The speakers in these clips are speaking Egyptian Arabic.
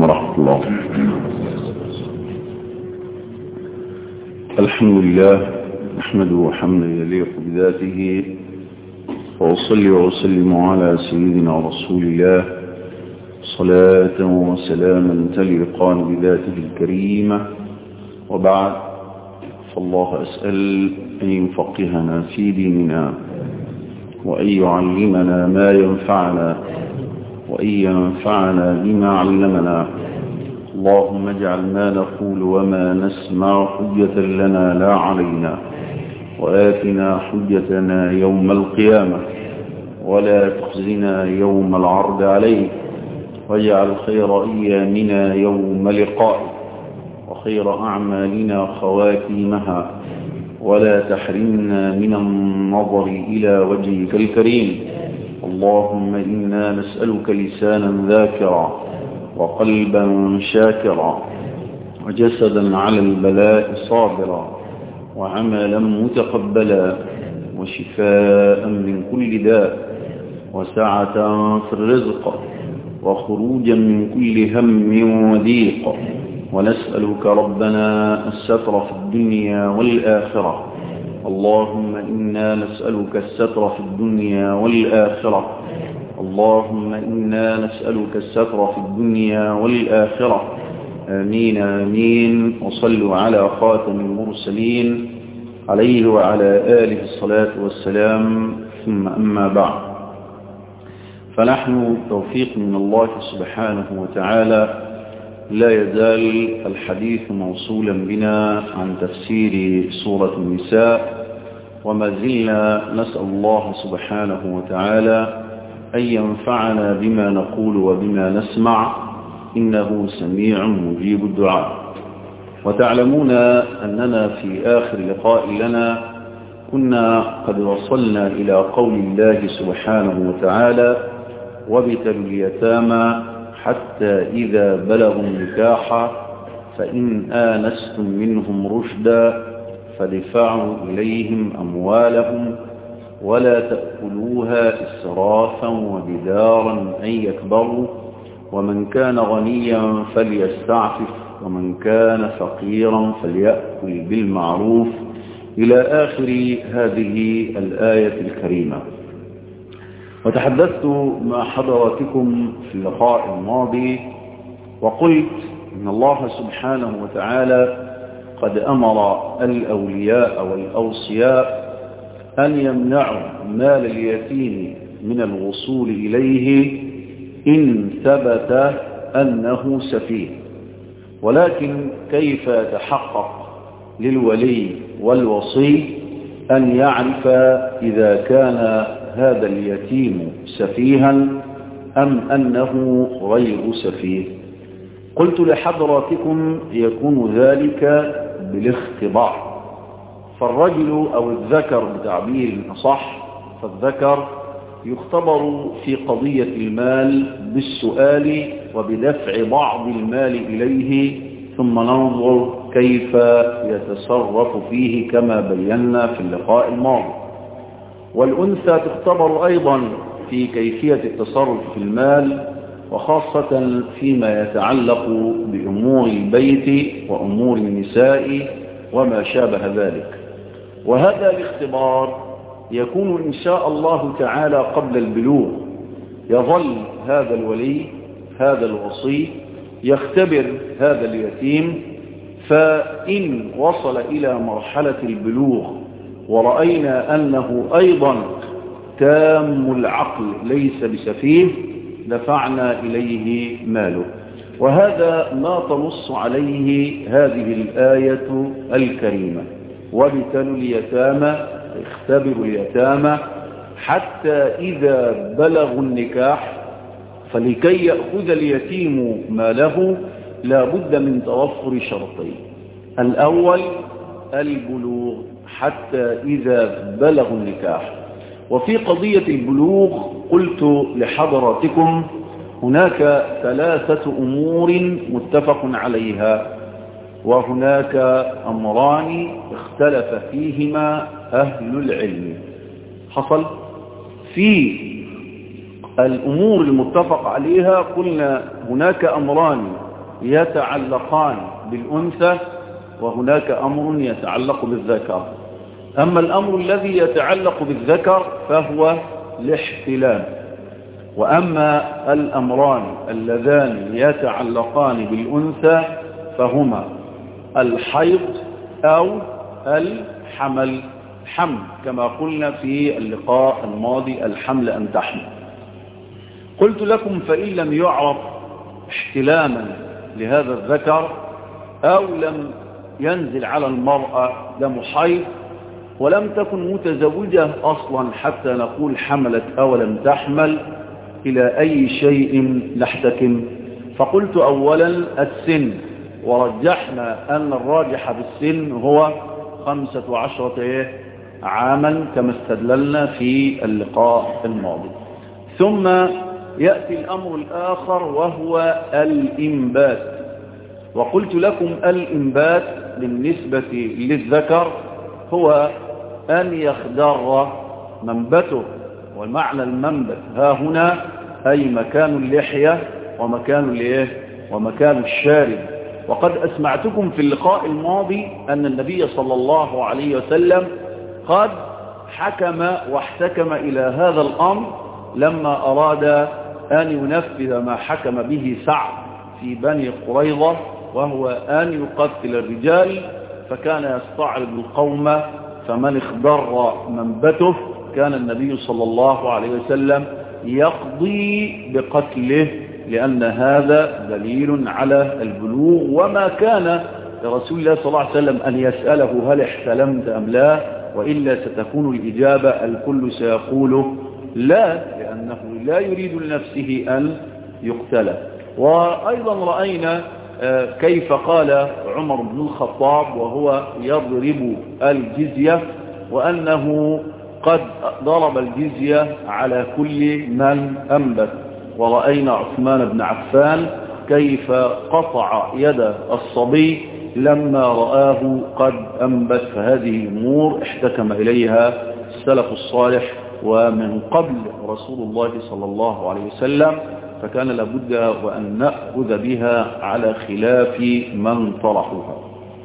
ورحمة الله الحمد لله نحمده حمدا يليق بذاته وأصلي وأسلم على سيدنا رسول الله صلاة وسلاما تليقان بذاته الكريمة وبعد فالله أسأل أن يفقهنا في ديننا وأن يعلمنا ما ينفعنا وأن ينفعنا بما علمنا اللهم اجعل ما نقول وما نسمع حجة لنا لا علينا وآتنا حجتنا يوم القيامة ولا تخزنا يوم العرض عليك واجعل خير أيامنا يوم لقائك وخير أعمالنا خواتيمها ولا تحرمنا من النظر إلى وجهك الكريم اللهم إنا نسألك لسانا ذاكرا وقلبا شاكرا وجسدا على البلاء صابرا وعملا متقبلا وشفاء من كل داء وسعة في الرزق وخروجا من كل هم وضيق ونسألك ربنا الستر في الدنيا والآخرة اللهم إنا نسألك الستر في الدنيا والآخرة اللهم إنا نسألك الستر في الدنيا والآخرة آمين آمين وصلوا على خاتم المرسلين عليه وعلى آله الصلاة والسلام ثم أما بعد فنحن توفيق من الله سبحانه وتعالى لا يزال الحديث موصولا بنا عن تفسير سورة النساء وما زلنا نسأل الله سبحانه وتعالى أن ينفعنا بما نقول وبما نسمع إنه سميع مجيب الدعاء وتعلمون أننا في آخر لقاء لنا كنا قد وصلنا إلى قول الله سبحانه وتعالى وابتلوا اليتامى حتى إذا بلغوا النكاح فإن آنستم منهم رشدا فدفعوا إليهم أموالهم ولا تأكلوها إسرافا وبدارا أن يكبروا ومن كان غنيا فليستعفف ومن كان فقيرا فليأكل بالمعروف إلى آخر هذه الآية الكريمة وتحدثت مع حضراتكم في اللقاء الماضي وقلت إن الله سبحانه وتعالى قد أمر الأولياء والأوصياء أن يمنعوا مال اليتيم من الوصول إليه إن ثبت أنه سفيه ولكن كيف يتحقق للولي والوصي أن يعرف إذا كان هذا اليتيم سفيها أم أنه غير سفيه قلت لحضراتكم يكون ذلك بالاختبار فالرجل أو الذكر بتعبير أصح فالذكر يختبر في قضية المال بالسؤال وبدفع بعض المال إليه ثم ننظر كيف يتصرف فيه كما بينا في اللقاء الماضي والأنثى تختبر أيضا في كيفية التصرف في المال وخاصة فيما يتعلق بأمور البيت وأمور النساء وما شابه ذلك وهذا الاختبار يكون إن شاء الله تعالى قبل البلوغ يظل هذا الولي هذا الوصي يختبر هذا اليتيم فإن وصل إلى مرحلة البلوغ ورأينا أنه أيضا تام العقل ليس بسفيه دفعنا إليه ماله وهذا ما تنص عليه هذه الآية الكريمة وابتلوا اليتامى اختبروا اليتامى حتى إذا بلغوا النكاح فلكي يأخذ اليتيم ماله لا بد من توفر شرطين الأول البلوغ حتى إذا بلغوا النكاح وفي قضية البلوغ قلت لحضراتكم هناك ثلاثة أمور متفق عليها وهناك أمران اختلف فيهما أهل العلم حصل في الأمور المتفق عليها قلنا هناك أمران يتعلقان بالأنثى وهناك أمر يتعلق بالذكر أما الأمر الذي يتعلق بالذكر فهو الاحتلام وأما الأمران اللذان يتعلقان بالأنثى فهما الحيض أو الحمل حمل كما قلنا في اللقاء الماضي الحمل أن تحمل قلت لكم فإن لم يعرف احتلاما لهذا الذكر أو لم ينزل على المرأة دم حيض ولم تكن متزوجة أصلا حتى نقول حملت أو لم تحمل إلى أي شيء نحتكم فقلت أولا السن ورجحنا أن الراجح بالسن هو خمسة عشرة عاما كما استدللنا في اللقاء الماضي ثم يأتي الأمر الآخر وهو الإنبات وقلت لكم الإنبات بالنسبة للذكر هو أن يخدر منبته ومعنى المنبت ها هنا أي مكان اللحية ومكان الايه ومكان الشارب وقد أسمعتكم في اللقاء الماضي أن النبي صلى الله عليه وسلم قد حكم واحتكم إلى هذا الأمر لما أراد أن ينفذ ما حكم به سعد في بني قريظة وهو أن يقتل الرجال فكان يستعرض القوم فمن اخضر منبته كان النبي صلى الله عليه وسلم يقضي بقتله لأن هذا دليل على البلوغ وما كان لرسول الله صلى الله عليه وسلم أن يسأله هل احتلمت أم لا وإلا ستكون الإجابة الكل سيقول لا لأنه لا يريد لنفسه أن يقتل وأيضا رأينا كيف قال عمر بن الخطاب وهو يضرب الجزية وأنه قد ضرب الجزية على كل من أنبت ورأينا عثمان بن عفان كيف قطع يد الصبي لما رآه قد أنبت فهذه أمور احتكم إليها السلف الصالح ومن قبل رسول الله صلى الله عليه وسلم فكان لابد وأن نأخذ بها على خلاف من طرحوها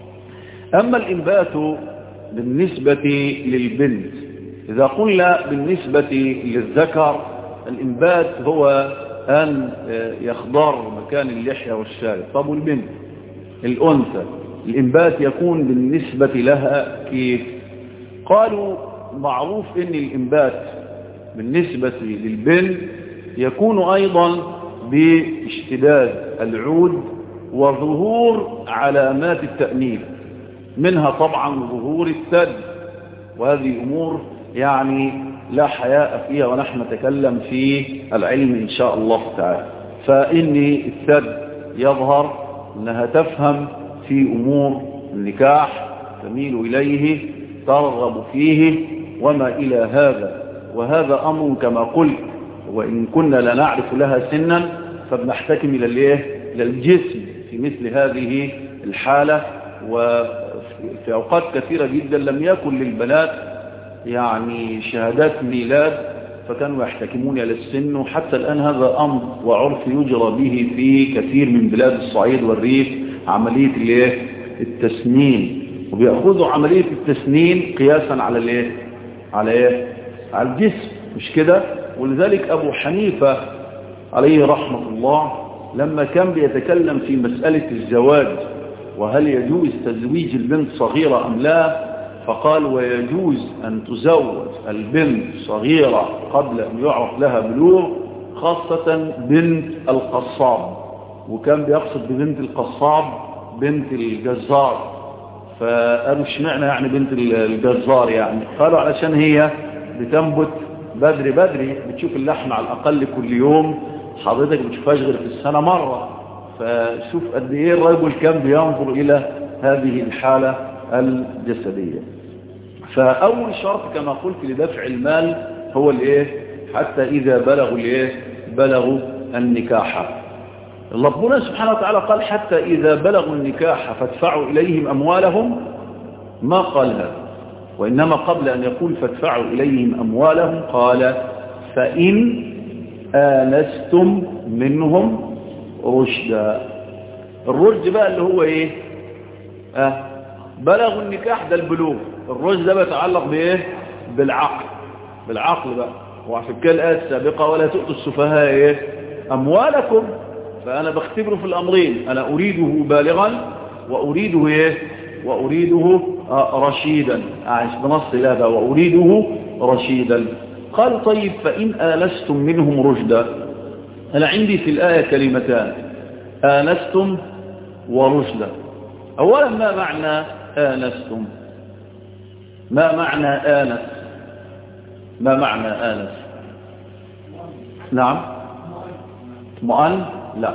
أما الإنبات بالنسبة للبنت إذا قلنا بالنسبة للذكر الإنبات هو أن يخضر مكان اللحية والشارب طب والبنت الأنثى الإنبات يكون بالنسبة لها كيف قالوا معروف أن الإنبات بالنسبة للبنت يكون أيضا باشتداد العود وظهور علامات التأنيب منها طبعا ظهور الثد وهذه أمور يعني لا حياء فيها ونحن نتكلم في العلم إن شاء الله تعالى فإن الثد يظهر أنها تفهم في أمور النكاح تميل إليه ترغب فيه وما إلى هذا وهذا أمر كما قلت وإن كنا لا نعرف لها سنا فبنحتكم إلى الايه إلى الجسم في مثل هذه الحالة وفي أوقات كثيرة جدا لم يكن للبنات يعني شهادات ميلاد فكانوا يحتكمون إلى السن وحتى الآن هذا أمر وعرف يجرى به في كثير من بلاد الصعيد والريف عملية الايه التسنين وبيأخذوا عملية التسنين قياسا على الايه على ايه على الجسم مش كده ولذلك أبو حنيفة عليه رحمة الله لما كان بيتكلم في مسألة الزواج وهل يجوز تزويج البنت صغيرة أم لا فقال ويجوز أن تزوج البنت صغيرة قبل أن يعرف لها بلوغ خاصة بنت القصاب وكان بيقصد ببنت القصاب بنت الجزار فقالوا اشمعنى يعني بنت الجزار يعني قالوا علشان هي بتنبت بدري بدري بتشوف اللحم على الأقل كل يوم حضرتك بتشوفهاش غير في السنة مرة فشوف قد ايه الرجل كان بينظر إلى هذه الحالة الجسدية فأول شرط كما قلت لدفع المال هو الايه حتى إذا بلغوا الايه بلغوا النكاح ربنا سبحانه وتعالى قال حتى إذا بلغوا النكاح فادفعوا إليهم أموالهم ما قال هذا وإنما قبل أن يقول فادفعوا إليهم أموالهم قال فإن آنستم منهم رشدا الرشد بقى اللي هو ايه اه بلغ النكاح ده البلوغ الرشد ده بيتعلق بايه بالعقل بالعقل بقى وعشان كده الآية السابقة ولا تؤتوا السفهاء ايه اموالكم فانا بختبره في الامرين انا اريده بالغا واريده ايه واريده آه رشيدا اعيش بنص لا بقى واريده رشيدا قال طيب فإن آلستم منهم رشدا أنا عندي في الآية كلمتان آنستم ورشدا أولا ما معنى آنستم ما معنى آنس ما معنى آنس نعم مؤن لا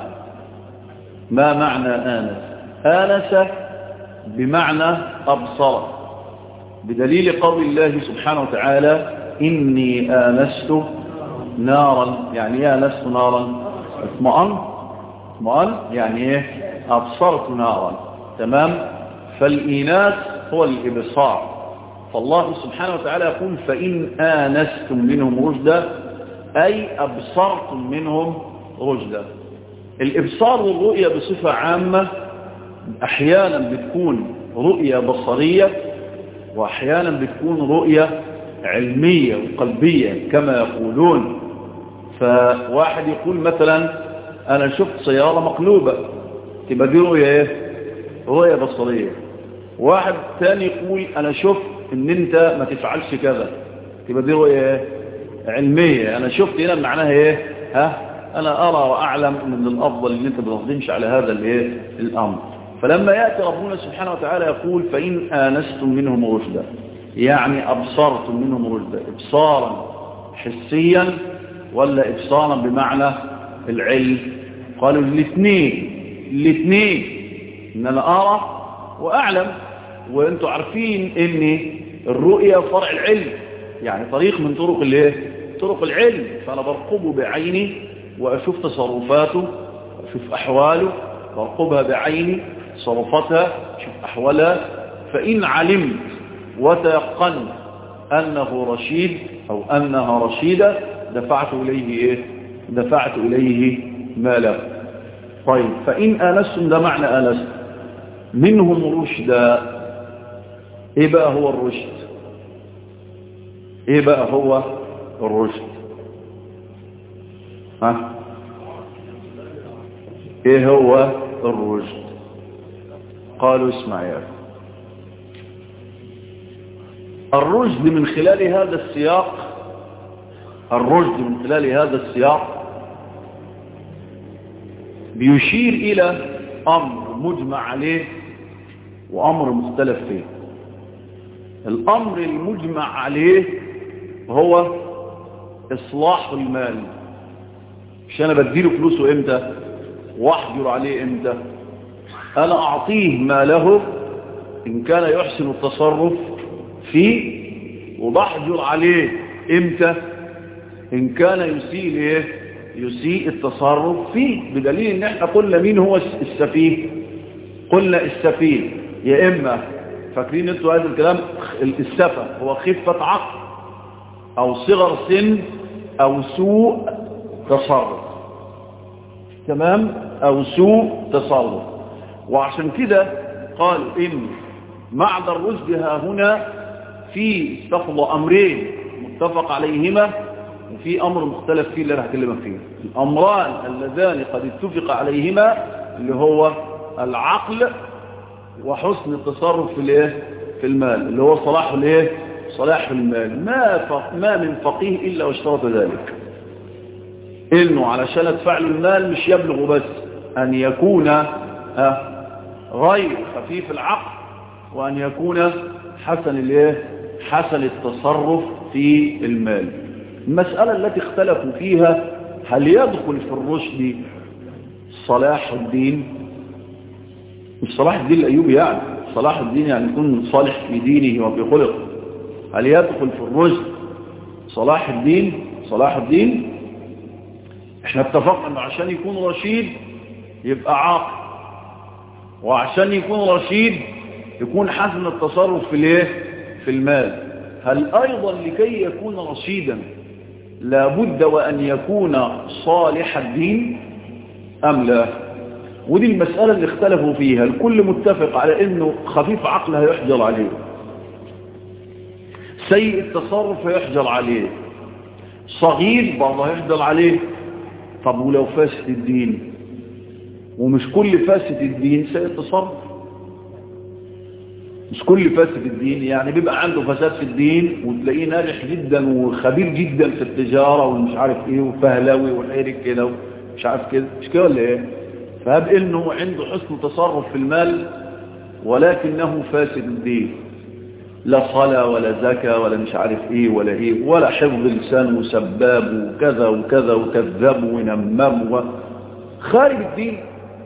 ما معنى آنس آنس بمعنى أبصر بدليل قول الله سبحانه وتعالى إني آنست نارا يعني ايه آنست نارا اطمئن اطمئن يعني ايه أبصرت نارا تمام فالإيناس هو الإبصار فالله سبحانه وتعالى يقول فإن آنستم منهم رشدا أي أبصرتم منهم رشدا الإبصار والرؤية بصفة عامة أحيانا بتكون رؤية بصرية وأحيانا بتكون رؤية علمية وقلبية كما يقولون فواحد يقول مثلا أنا شفت سيارة مقلوبة تبقى دي رؤية إيه؟ رؤية بصرية واحد ثاني يقول أنا شفت إن أنت ما تفعلش كذا تبقى دي رؤية إيه؟ علمية أنا شفت هنا معناها إيه ها أنا أرى وأعلم من الأفضل إن أنت بتظلمش على هذا الإيه الأمر فلما يأتي ربنا سبحانه وتعالى يقول فإن آنستم منهم رشدا يعني أبصرتم منهم رشدا إبصارا حسيا ولا إبصارا بمعنى العلم قالوا الاثنين الاثنين إن أنا أرى وأعلم وأنتم عارفين إن الرؤية فرع العلم يعني طريق من طرق الايه طرق العلم فأنا برقبه بعيني وأشوف تصرفاته وأشوف أحواله برقبها بعيني تصرفاتها أشوف أحوالها فإن علمت وتيقنت أنه رشيد أو أنها رشيدة دفعت إليه إيه دفعت إليه ماله طيب فإن آنستم ده معنى آنستم منهم رشدا إيه بقى هو الرشد إيه بقى هو الرشد ها إيه هو الرشد قالوا اسمع يا أخي الرشد من خلال هذا السياق الرشد من خلال هذا السياق بيشير إلى أمر مجمع عليه وأمر مختلف فيه الأمر المجمع عليه هو إصلاح المال مش أنا بديله فلوسه إمتى واحجر عليه إمتى أنا أعطيه ماله إن كان يحسن التصرف فيه وبحجر عليه إمتى إن كان يسيء إيه يسيء التصرف فيه بدليل إن إحنا قلنا مين هو السفيه قلنا السفيه يا إما فاكرين انتوا هذا الكلام السفة هو خفة عقل أو صغر سن أو سوء تصرف تمام أو سوء تصرف وعشان كده قالوا إن معد الرشد ها هنا في استفض أمرين متفق عليهما وفي أمر مختلف فيه اللي أنا هكلمك فيه الأمران اللذان قد اتفق عليهما اللي هو العقل وحسن التصرف في الايه في المال اللي هو صلاح الايه صلاح المال ما ف... ما من فقيه الا واشترط ذلك انه علشان ادفع له المال مش يبلغ بس ان يكون آه غير خفيف العقل وان يكون حسن الايه حسن التصرف في المال المسألة التي اختلفوا فيها هل يدخل في الرشد صلاح الدين مش صلاح الدين الأيوبي يعني صلاح الدين يعني يكون صالح في دينه وفي خلقه هل يدخل في الرشد صلاح الدين صلاح الدين احنا اتفقنا انه عشان يكون رشيد يبقى عاقل وعشان يكون رشيد يكون حسن التصرف في الايه في المال هل ايضا لكي يكون رشيدا لابد وان يكون صالح الدين ام لا ودي المسألة اللي اختلفوا فيها الكل متفق على انه خفيف عقله يحجر عليه سيء التصرف يحجر عليه صغير برضه يحجر عليه طب ولو فاسد الدين ومش كل فاسد الدين سيء التصرف مش كل فاسد الدين يعني بيبقى عنده فساد في الدين وتلاقيه ناجح جدا وخبير جدا في التجارة ومش عارف ايه وفهلاوي وحيرك كده مش عارف كده مش كده ولا ايه فهب انه عنده حسن تصرف في المال ولكنه فاسد الدين لا صلاة ولا زكاة ولا مش عارف ايه ولا ايه ولا حفظ لسان وسباب وكذا وكذا وكذاب ونمام خارج الدين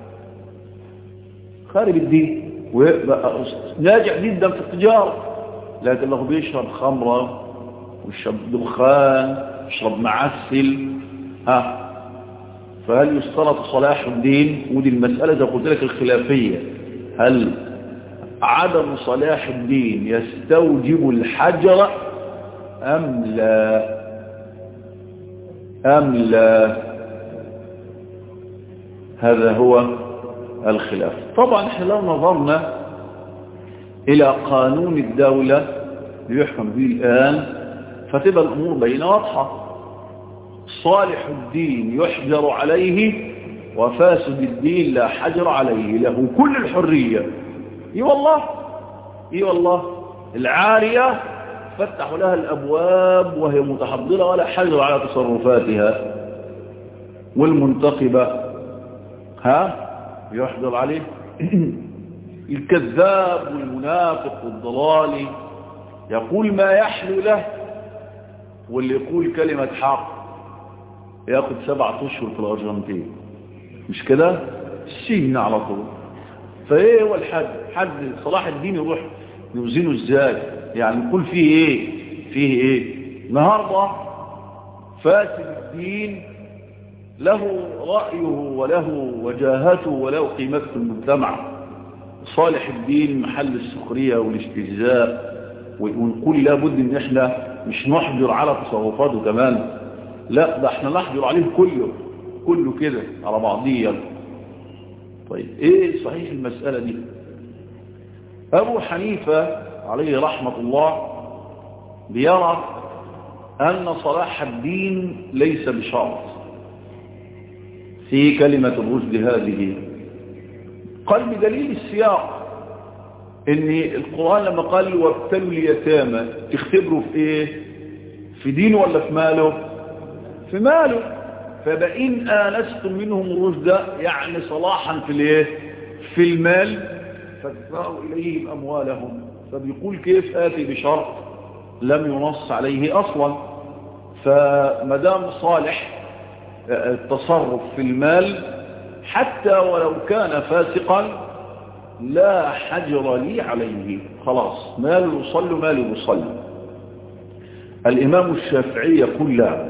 خارج الدين ويبقى ناجح جدا في التجارة لكن لو بيشرب خمرة ويشرب دخان يشرب معسل ها فهل يشترط صلاح الدين ودي المسألة زي قلت لك الخلافية هل عدم صلاح الدين يستوجب الحجر أم لا أم لا هذا هو الخلاف طبعا احنا لو نظرنا إلى قانون الدولة يحكم به الآن فتبقى الأمور بين واضحة صالح الدين يحجر عليه وفاسد الدين لا حجر عليه له كل الحرية اي والله اي والله العارية فتحوا لها الأبواب وهي متحضرة ولا حجر على تصرفاتها والمنتقبة ها يحجر عليه الكذاب والمنافق والضلالي يقول ما يحلو له واللي يقول كلمة حق ياخد سبعة اشهر في الارجنتين مش كده السجن على طول فايه هو الحد حد صلاح الدين يروح يوزنه ازاي يعني نقول فيه ايه فيه ايه النهارده فاسد الدين له رأيه وله وجاهته وله قيمته في المجتمع صالح الدين محل السخرية والاستهزاء ونقول لابد ان احنا مش نحجر على تصرفاته كمان لا ده احنا نحجر عليه كله كله كده على بعضيه طيب ايه صحيح المسألة دي ابو حنيفة عليه رحمة الله بيرى ان صلاح الدين ليس بشرط في كلمة الرشد هذه قال بدليل السياق ان القرآن لما قال وابتلوا اليتامى تختبروا في ايه في دينه ولا في ماله في ماله فبئن آنستم منهم رشدا يعني صلاحا في الايه في المال فادفعوا إليهم أموالهم فبيقول كيف آتي بشرط لم ينص عليه أصلا فمدام صالح التصرف في المال حتى ولو كان فاسقا لا حجر لي عليه خلاص مال يصلي مال يصلي الإمام الشافعي يقول لا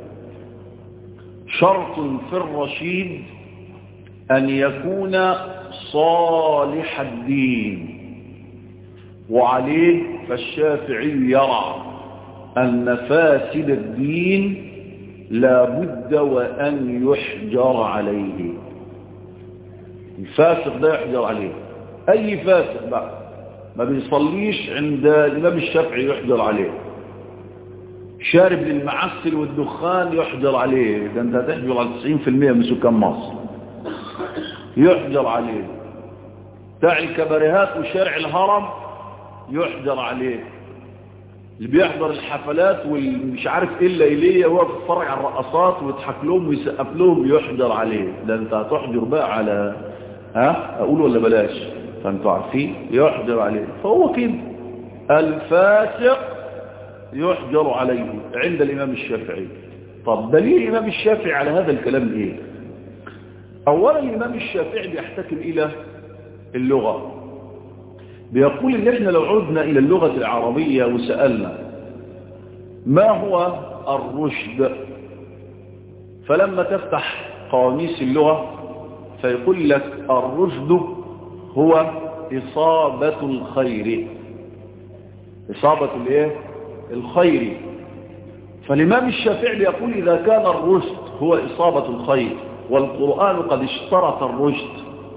شرط في الرشيد أن يكون صالح الدين وعليه فالشافعي يرى أن فاسد الدين لا بد وأن يحجر عليه الفاسق ده يحجر عليه أي فاسق بقى ما بيصليش عند الإمام الشافعي يحجر عليه شارب للمعسل والدخان يحجر عليه ده انت هتحجر على 90% من سكان مصر يحجر عليه بتاع الكباريهات وشارع الهرم يحجر عليه اللي بيحضر الحفلات والمش عارف ايه الليليه وهو بيتفرج على الرقصات ويضحك لهم ويسقف لهم يحجر عليه ده انت هتحجر بقى على ها اقول ولا بلاش فانتوا عارفين يحجر عليه فهو كده الفاسق يحجر عليه عند الامام الشافعي طب دليل الامام الشافعي على هذا الكلام ايه اولا الامام الشافعي بيحتكم الى اللغه بيقول ان احنا لو عدنا الى اللغة العربية وسألنا ما هو الرشد فلما تفتح قواميس اللغة فيقول لك الرشد هو إصابة الخير إصابة الايه الخير فالإمام الشافعي يقول إذا كان الرشد هو إصابة الخير والقرآن قد اشترط الرشد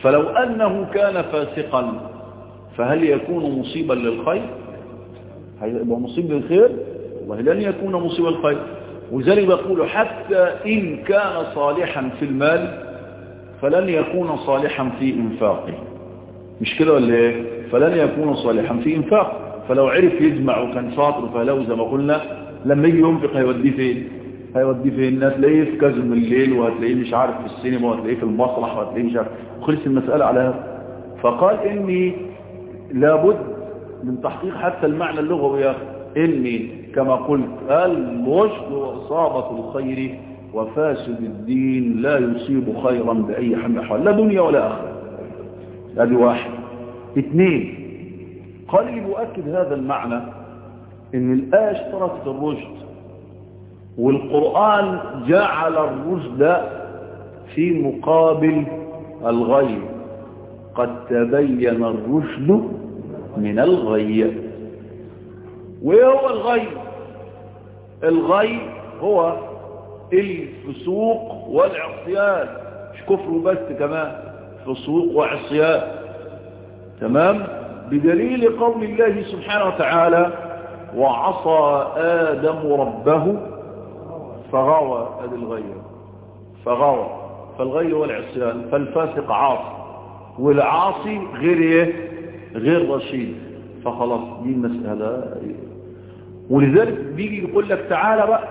فلو أنه كان فاسقا فهل يكون مصيبا للخير هيبقى مصيب للخير والله لن يكون مصيبا للخير وذلك يقول حتى إن كان صالحا في المال فلن يكون صالحا في إنفاقه مش كده ولا ايه فلن يكون صالحا في إنفاق فلو عرف يجمع وكان شاطر فلو زي ما قلنا لما يجي ينفق هيوديه فين هيوديه فين هتلاقيه في كذا من الليل وهتلاقيه مش عارف في السينما وهتلاقيه في المسرح وهتلاقيه مش عارف وخلص المسألة على هذا فقال إني لابد من تحقيق حتى المعنى اللغوي إني كما قلت الرشد وإصابة الخير وفاسد الدين لا يصيب خيرا بأي حال حال لا دنيا ولا آخرة هذه واحد اثنين قال لي بؤكد هذا المعنى ان الآية اشترطت الرشد والقرآن جعل الرشد في مقابل الغي قد تبين الرشد من الغي وايه هو الغي الغي هو الفسوق والعصيان مش كفر بس كمان فسوق وعصيان تمام بدليل قول الله سبحانه وتعالى وعصى آدم ربه فغوى هذه الغير فغوى فالغي هو العصيان فالفاسق عاصي والعاصي غير ايه غير رشيد فخلاص دي المسألة ولذلك بيجي يقول لك تعالى بقى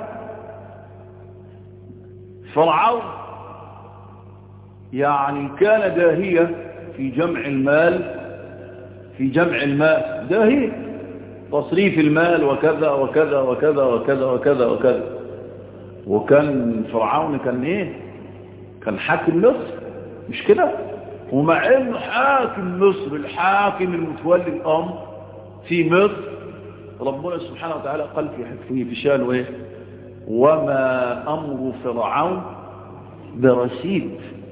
فرعون يعني كان داهية في جمع المال في جمع المال داهية تصريف المال وكذا وكذا وكذا وكذا وكذا وكذا وكان فرعون كان ايه كان حاكم مصر مش كده ومع انه حاكم مصر الحاكم المتولي الامر في مصر ربنا سبحانه وتعالى قال في حكمه في شانه ايه وما امر فرعون برشيد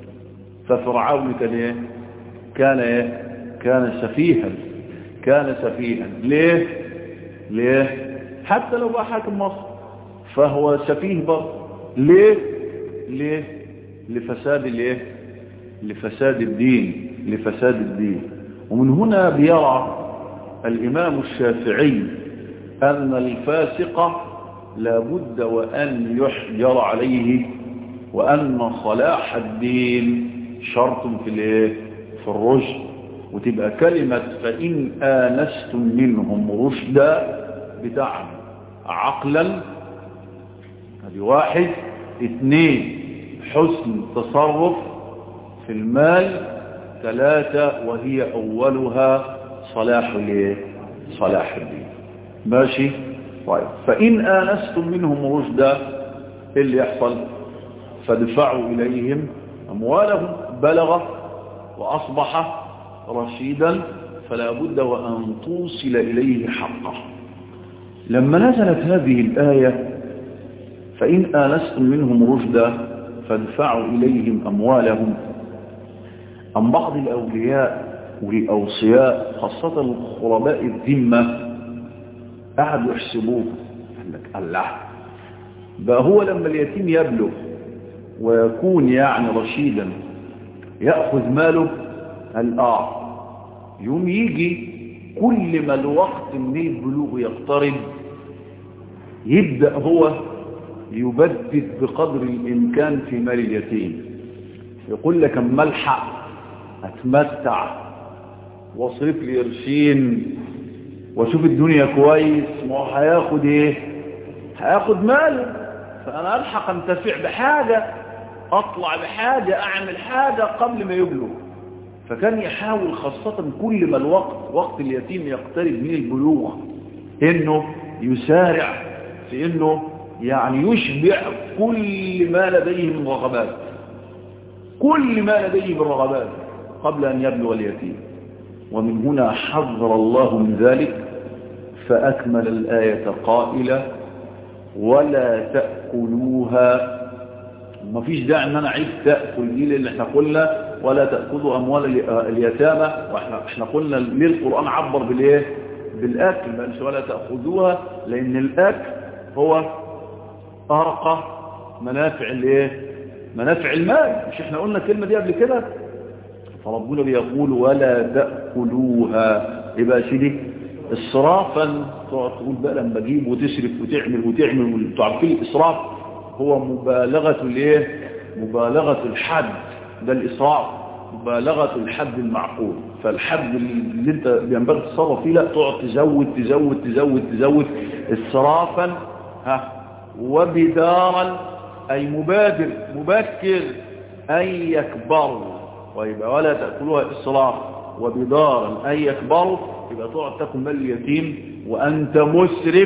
ففرعون كان ايه كان ايه كان سفيها كان سفيها ليه ليه حتى لو بقى حاكم مصر فهو سفيه برضه ليه ليه لفساد الايه لفساد الدين لفساد الدين ومن هنا بيرى الامام الشافعي ان الفاسق لابد وان يحجر عليه وان صلاح الدين شرط في الايه في الرشد وتبقى كلمة فإن آنستم منهم رشدا بتاعنا عقلا هذه واحد اثنين حسن تصرف في المال ثلاثة وهي أولها صلاح الايه صلاح الدين ماشي طيب فإن آنستم منهم رشدا ايه اللي يحصل فادفعوا إليهم أموالهم بلغ وأصبح رشيدا فلا بد وأن توصل إليه حقه لما نزلت هذه الآية فإن آنستم منهم رشدا فادفعوا إليهم أموالهم عن بعض الأولياء والأوصياء خاصة الخرباء الذمة قعدوا يحسبوه قال لك الله بقى هو لما اليتيم يبلغ ويكون يعني رشيدا يأخذ ماله الآع يوم يجي كل ما الوقت من البلوغ يقترب يبدأ هو يبدد بقدر الإمكان في مال اليتيم يقول لك اما الحق اتمتع واصرف لي قرشين واشوف الدنيا كويس ما هو هياخد ايه هياخد ماله فانا الحق انتفع بحاجة اطلع بحاجة اعمل حاجة قبل ما يبلغ فكان يحاول خاصة كل ما الوقت وقت اليتيم يقترب من البلوغ انه يسارع في انه يعني يشبع كل ما لديه من رغبات كل ما لديه من رغبات قبل ان يبلغ اليتيم ومن هنا حذر الله من ذلك فأكمل الآية قائلة ولا تأكلوها ما فيش داعي ان انا عيد تأكل دي اللي احنا قلنا ولا تأكلوا أموال اليتامى واحنا احنا قلنا ليه القرآن عبر بالايه بالأكل بل ولا تأخذوها لأن الأكل هو أرقى منافع الايه منافع المال مش احنا قلنا الكلمة دي قبل كده فربنا بيقول ولا تأكلوها يبقى سيدي إسرافا تقعد تقول بقى لما أجيب وتسرف وتعمل وتعمل وانتوا عارفين الإسراف هو مبالغة الايه مبالغة الحد ده الإسراف مبالغة الحد المعقول فالحد اللي انت بينبغي تتصرف فيه لا تقعد تزود تزود تزود تزود إسرافا ها وبدارا أي مبادر مبكر أن يكبروا ويبقى ولا تأكلوها إسراف وبدارا أن يكبروا يبقى تقعد تاكل مال اليتيم وأنت مسرف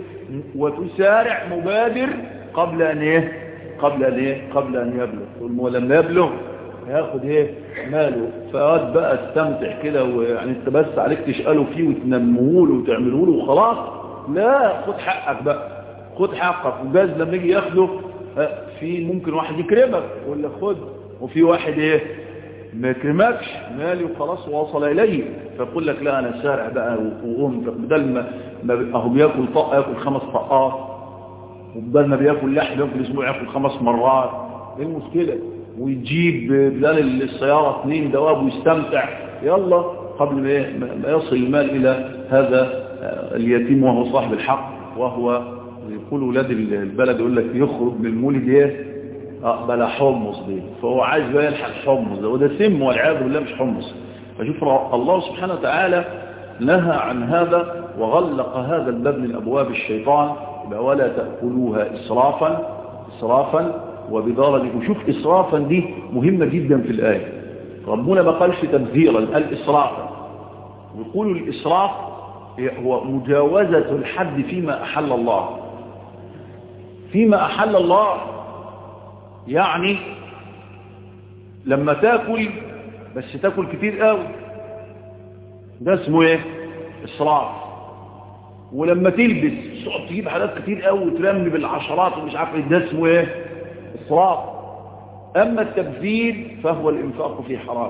وتسارع مبادر قبل أن إيه قبل أن إيه قبل أن يبلغ ولما يبلغ هياخد إيه ماله فقعد بقى استمتع كده ويعني انت بس عليك تشقله فيه وتنموه له وتعمله له وخلاص لا خد حقك بقى خد حقك وجاز لما يجي ياخده في ممكن واحد يكرمك يقول لك خد وفي واحد ايه ما يكرمكش مالي وخلاص وصل اليه فيقول لك لا انا سارع بقى وقوم بدل ما ما اهو بياكل طق ياكل خمس طقات وبدل ما بياكل لحم ياكل اسبوع ياكل خمس مرات ايه المشكله ويجيب بدل السياره اثنين دواب ويستمتع يلا قبل ما يصل المال الى هذا اليتيم وهو صاحب الحق وهو يقول ولاد البلد يقول لك يخرج من المولد ايه اه بلا حمص دي فهو عايز بقى يلحق حمص ده وده سم والعياذ بالله مش حمص فشوف الله سبحانه وتعالى نهى عن هذا وغلق هذا الباب من ابواب الشيطان يبقى ولا تاكلوها اسرافا اسرافا وبدارا وشوف اسرافا دي مهمه جدا في الايه ربنا ما قالش تبذيرا قال اسرافا ويقولوا الاسراف هو مجاوزه الحد فيما احل الله فيما أحل الله يعني لما تاكل بس تاكل كتير قوي ده اسمه ايه اسراف ولما تلبس تقعد تجيب حاجات كتير قوي وترمي بالعشرات ومش عارف ده اسمه ايه اسراف اما التبذير فهو الانفاق في حرام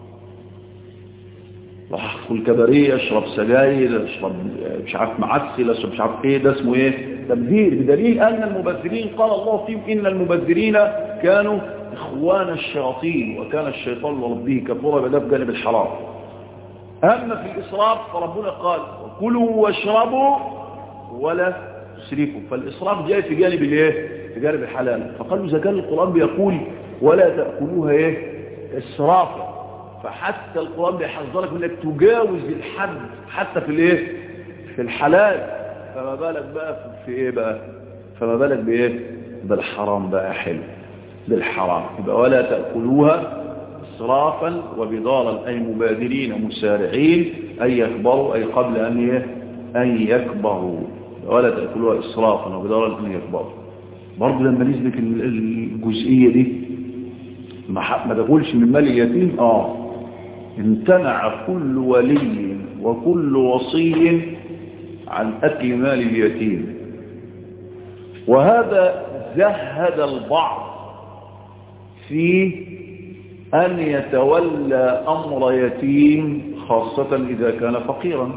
ادخل كباريه اشرب سجاير اشرب مش عارف معسل اشرب مش عارف ايه ده اسمه ايه تبذير بدليل ان المبذرين قال الله فيهم ان المبذرين كانوا اخوان الشياطين وكان الشيطان لربه كفورا بدا بجانب الحرام اما في الاسراف فربنا قال كلوا واشربوا ولا تسرفوا فالاسراف جاي في جانب الايه في جانب الحلال فقالوا اذا كان القران بيقول ولا تاكلوها ايه اسرافا فحتى القرآن بيحذرك منك تجاوز الحد حتى في الايه في الحلال فما بالك بقى في ايه بقى فما بالك بايه بالحرام بقى حلو بالحرام يبقى ولا تأكلوها إسرافا وبضارا أي مبادرين مسارعين أي يكبروا أي قبل أن ايه أن يكبروا ولا تأكلوها إسرافا وبضارا أن يكبروا برضه لما نثبت الجزئية دي ما تقولش من مال اليتيم اه امتنع كل ولي وكل وصي عن أكل مال اليتيم وهذا زهد البعض في أن يتولى أمر يتيم خاصة إذا كان فقيرا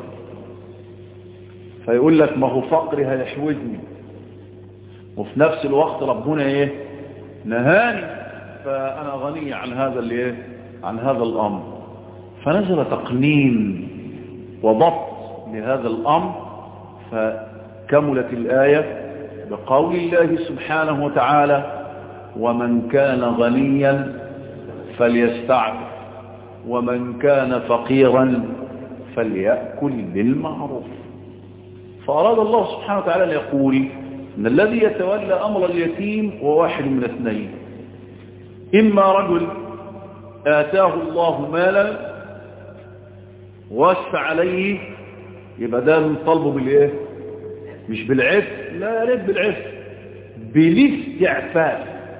فيقول لك ما هو فقري هيحوجني وفي نفس الوقت ربنا ايه نهاني فأنا غني عن هذا الايه عن هذا الأمر فنزل تقنين وضبط لهذا الأمر فكملت الآية بقول الله سبحانه وتعالى ومن كان غنيا فليستعفف ومن كان فقيرا فليأكل بالمعروف فأراد الله سبحانه وتعالى أن يقول أن الذي يتولى أمر اليتيم هو واحد من اثنين إما رجل آتاه الله مالا وسع عليه يبقى ده من طلبه بالايه مش بالعف لا يا ريت بالعف بالاستعفاف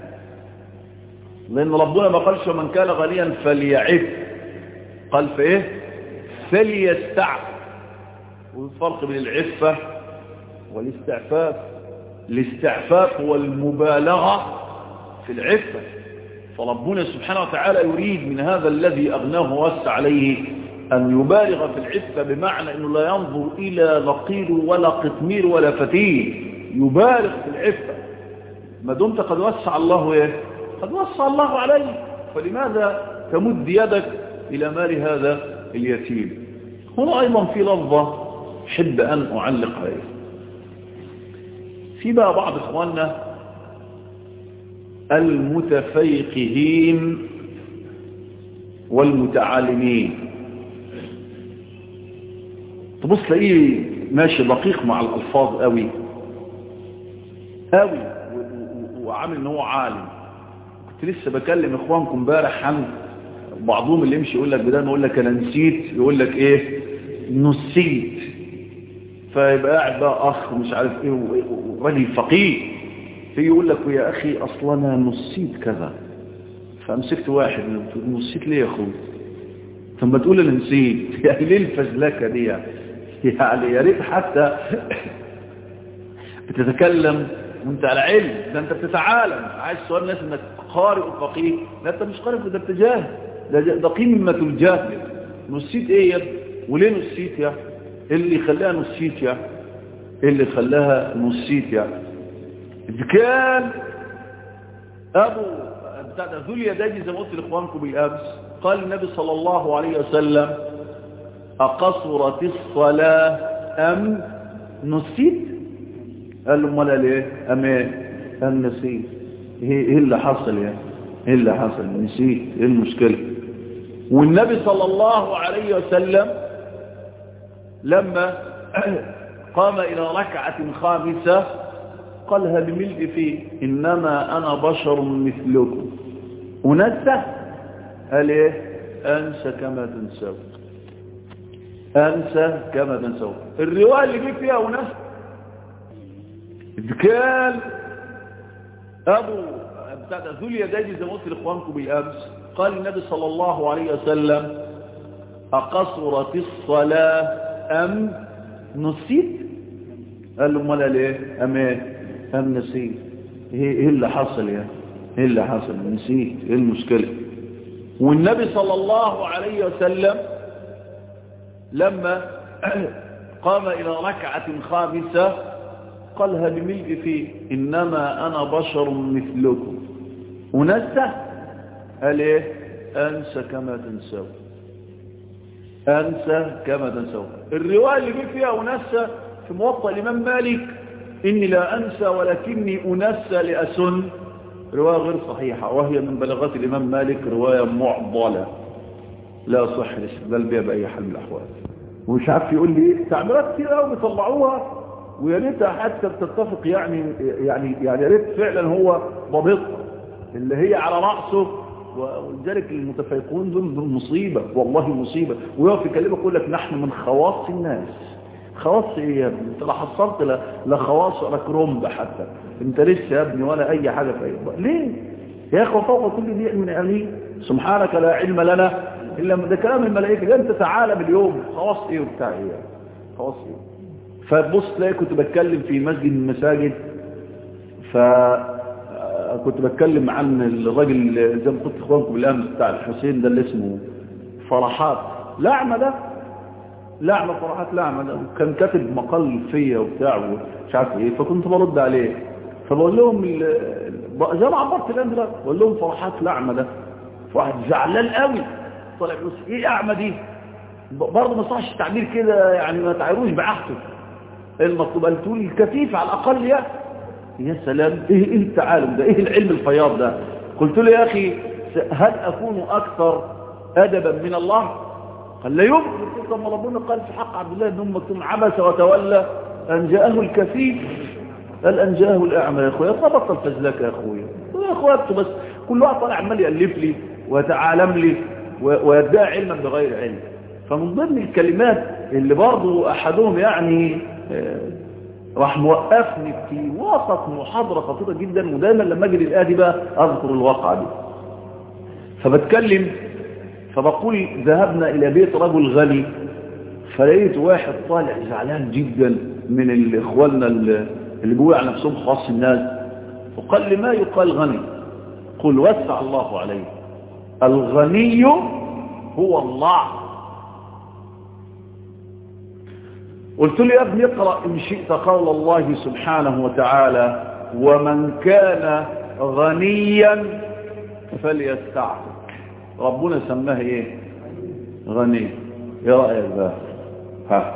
لان ربنا ما قالش من كان غنيا فليعف قال في ايه فليستعف والفرق بين العفه والاستعفاف الاستعفاف هو المبالغه في العفه فربنا سبحانه وتعالى يريد من هذا الذي اغناه ووسع عليه أن يبالغ في العفة بمعنى أنه لا ينظر إلى نقير ولا قطمير ولا فتيل يبالغ في العفة ما دمت قد وسع الله إيه؟ قد وسع الله عليه فلماذا تمد يدك إلى مال هذا اليتيم هنا أيضا في لفظة حب أن أعلق عليه في بقى بعض إخواننا المتفيقهين والمتعالمين تبص تلاقيه ماشي دقيق مع الألفاظ قوي قوي وعامل ان هو عالم كنت لسه بكلم اخوانكم امبارح عن بعضهم اللي يمشي يقول لك بدل ما يقول لك انا نسيت يقول لك ايه نسيت فيبقى قاعد بقى اخ ومش عارف ايه وراجل فقيه في يقول لك يا اخي اصلا انا نسيت كذا فامسكت واحد نسيت ليه يا اخوي ثم تقول انا نسيت يعني ليه الفزلكه دي يعني يا ريت حتى بتتكلم وانت على علم ده انت بتتعالم عايز سؤال الناس انك قارئ وفقيه لا انت مش قارئ ده انت جاهل ده, ده قيمة الجاهل نسيت ايه يا وليه نسيت يا ايه اللي خلاها نسيت يا ايه اللي خلاها نسيت يا اذا كان ابو بتاع ده ذو اليدين زي ما قلت لاخوانكم بالامس قال النبي صلى الله عليه وسلم اقصرت الصلاه ام نسيت قال له امال ليه ام ايه قال نسيت ايه اللي حصل يعني ايه اللي حصل نسيت ايه المشكله والنبي صلى الله عليه وسلم لما قام الى ركعه خامسه قالها بملء فيه انما انا بشر مثلكم ونسى قال ايه انسى كما تنسون انسى كما تنسون الروايه اللي جه فيها ونسى إذ كان أبو بتاع ذو اليدين زي ما قلت لإخوانكم بالأمس قال النبي صلى الله عليه وسلم أقصرت الصلاة أم نسيت قال له امال ليه أم إيه أم نسيت إيه اللي حصل يا إيه اللي حصل نسيت إيه المشكلة والنبي صلى الله عليه وسلم لما قام إلى ركعة خامسة قالها بملء فيه إنما أنا بشر مثلكم ونسى قال إيه أنسى كما تنسوا أنسى كما تنسوا الرواية اللي جه فيها ونسى في موطأ الإمام مالك إني لا أنسى ولكني أنسى لأسن رواية غير صحيحة وهي من بلاغات الإمام مالك رواية معضلة لا صح الاستدلال بها بأي حال من الأحوال ومش عارف يقول لي تعبيرات كتير قوي بيطلعوها ويا ريتها حتى بتتفق يعني يعني يعني يا ريت فعلا هو ضابط اللي هي على راسه ولذلك المتفيقون دول دول مصيبه والله مصيبه ويقف يكلمك يقول لك نحن من خواص الناس خواص ايه يا ابني انت لا حصلت لا, لا خواص ولا كرومب حتى انت لسه يا ابني ولا اي حاجه في اي ليه يا اخي فوق كل ذي علم عليم سبحانك لا علم لنا الا ده كلام الملائكه ده انت تعالى باليوم خواص ايه وبتاع ايه خواص ايه فتبص تلاقي كنت بتكلم في مسجد من المساجد فكنت بتكلم عن الراجل زي ما قلت اخوانكم بالامس بتاع الحسين ده اللي اسمه فرحات لعمة ده لعمة فرحات لعمة ده كان كاتب مقال فيا وبتاع ومش عارف ايه فكنت برد عليه فبقول لهم زي ما عبرت الان دلوقتي بقول لهم فرحات لعمة ده واحد زعلان قوي طلع بيقول ايه اعمى دي برضه ما صحش التعبير كده يعني ما تعيروش بعهده المطلوب أن تقول الكفيف على الأقل يا يا سلام إيه, إيه التعالم ده إيه العلم الفياض ده قلت له يا أخي هل أكون أكثر أدبا من الله قال لا يمكن ثم ربنا قال في حق عبد الله بن مكتوم عبس وتولى أن جاءه الكفيف قال أن جاءه الأعمى يا أخويا فبطل فزلك يا أخويا يا أخوات بس كل واحد طالع عمال يألف لي ويتعالم لي ويدعي علما بغير علم فمن ضمن الكلمات اللي برضو أحدهم يعني راح موقفني في وسط محاضرة خطيرة جدا ودايما لما اجي للآدي بقى أذكر الواقعة دي فبتكلم فبقول ذهبنا إلى بيت رجل غني فلقيت واحد طالع زعلان جدا من الإخواننا اللي جوه على نفسهم خاص الناس وقال لي ما يقال غني قل وسع الله عليه الغني هو الله قلت له يا ابني اقرأ إن شئت قول الله سبحانه وتعالى ومن كان غنيا فليستعفف ربنا سماه ايه غني يا رأيك بقى ها